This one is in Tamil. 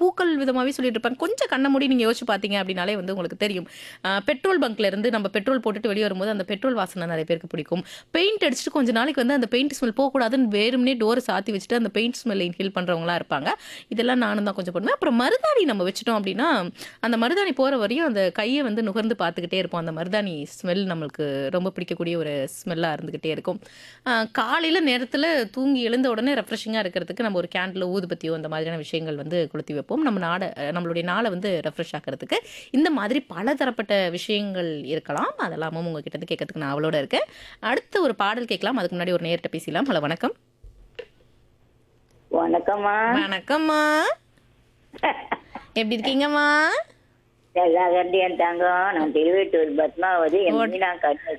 பூக்கள் விதமாவே சொல்லிட்டு இருப்பாங்க கொஞ்சம் கண்ண மூடி நீங்க யோசிச்சு பாத்தீங்க அப்படின்னாலே வந்து உங்களுக்கு தெரியும் அஹ், பெட்ரோல் பங்க்ல இருந்து நம்ம பெட்ரோல் போட்டுட்டு வெளியே வரும்போது அந்த பெட்ரோல் வாசனை நிறைய பேருக்கு பிடிக்கும் பெயிண்ட் அடிச்சுட்டு கொஞ்ச நாளைக்கு வந்து அந்த பெயிண்ட் ஸ்மெல் போகக்கூடாதுன்னு வேறும்னே டோரை சாத்தி வச்சுட்டு அந்த பெயிண்ட் ஸ்மெல் இன்ஹேல் பண்றவங்களா இருப்பாங்க இதெல்லாம் நானும் தான் கொஞ்சம் பண்ணுவேன் அப்புறம் மருதாணி நம்ம வச்சுட்டோம் அப்படின்னா அந்த மருதாணி போற வரையும் அந்த கையை வந்து நுகர்ந்து பார்த்துக்கிட்டே இருப்போம் அந்த மருதாணி ஸ்மெல் நம்மளுக்கு ரொம்ப பிடிக்கக்கூடிய ஒரு ஸ்மெல்லாக இருந்துக்கிட்டே இருக்கும் ஆஹ் காலையில நேரத்துல தூங்கி எழுந்த உடனே ரெஃப்ரெஷிங்காக இருக்கிறதுக்கு நம்ம ஒரு கேண்டில் ஊதுபத்தியோ அந்த மாதிரியான விஷயங்கள் வந்து கொளுத்தி வைப்போம் நம்ம நாடை நம்மளுடைய நாளை வந்து ரெஃப்ரெஷ் ஆக்கிறதுக்கு இந்த மாதிரி பலதரப்பட்ட விஷயங்கள் இருக்கலாம் அதெல்லாமும் உங்ககிட்ட இருந்து கேட்கறதுக்கு நான் அவளோட இருக்கேன் அடுத்த ஒரு பாடல் கேட்கலாம் அதுக்கு முன்னாடி ஒரு நேர்கிட்ட பேசலாம் ஹலோ வணக்கம் வணக்கம்மா வணக்கம்மா எப்படி இருக்கீங்கம்மா எல்லா கண்டியும் தங்கம் நான் திருவேட்டூர் பத்மாவதி என் மீனா கண்ணு